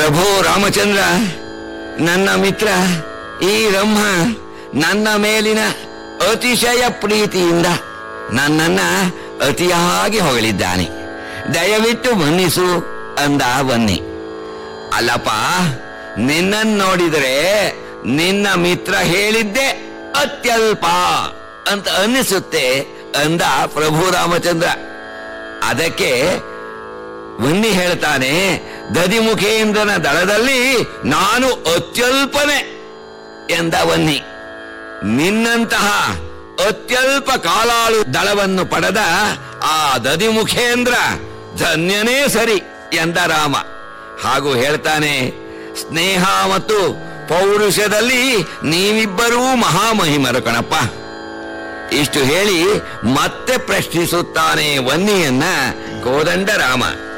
ಪ್ರಭು ರಾಮಚಂದ್ರ ನನ್ನ ಮಿತ್ರ ಈ ಬ್ರಹ್ಮ ನನ್ನ ಮೇಲಿನ ಅತಿಶಯ ಪ್ರೀತಿಯಿಂದ ನನ್ನನ್ನ ಅತಿಯಾಗಿ ಹೊಗಳಿದ್ದಾನೆ ದಯವಿಟ್ಟು ಮನ್ನಿಸು ಅಂದ ಬನ್ನಿ ಅಲ್ಲಪ್ಪ ನಿನ್ನನ್ನು ನೋಡಿದರೆ ನಿನ್ನ ಮಿತ್ರ ಹೇಳಿದ್ದೆ ಅತ್ಯಲ್ಪ ಅಂತ ಅನ್ನಿಸುತ್ತೆ ಅಂದ ಪ್ರಭು ರಾಮಚಂದ್ರ ಅದಕ್ಕೆ ಬನ್ನಿ ಹೇಳ್ತಾನೆ ದದಿಮುಖೇಂದ್ರನ ದಳದಲ್ಲಿ ನಾನು ಅತ್ಯಲ್ಪನೆ ಎಂದ ಬನ್ನಿ ನಿನ್ನಂತಹ ಅತ್ಯಲ್ಪ ಕಾಲಾಳು ದಳವನ್ನು ಪಡೆದ ಆ ದದಿಮುಖೇಂದ್ರ ಧನ್ಯನೇ ಸರಿ ಎಂದ ರಾಮ ಹಾಗೂ ಹೇಳ್ತಾನೆ ಸ್ನೇಹ ಮತ್ತು ಪೌರುಷದಲ್ಲಿ ನೀವಿಬ್ಬರೂ ಮಹಾಮಹಿಮರು ಕಣಪ್ಪ ಇಷ್ಟು ಹೇಳಿ ಮತ್ತೆ ಪ್ರಶ್ನಿಸುತ್ತಾನೆ ವನ್ನಿಯನ್ನ ಕೋದಂಡ ರಾಮ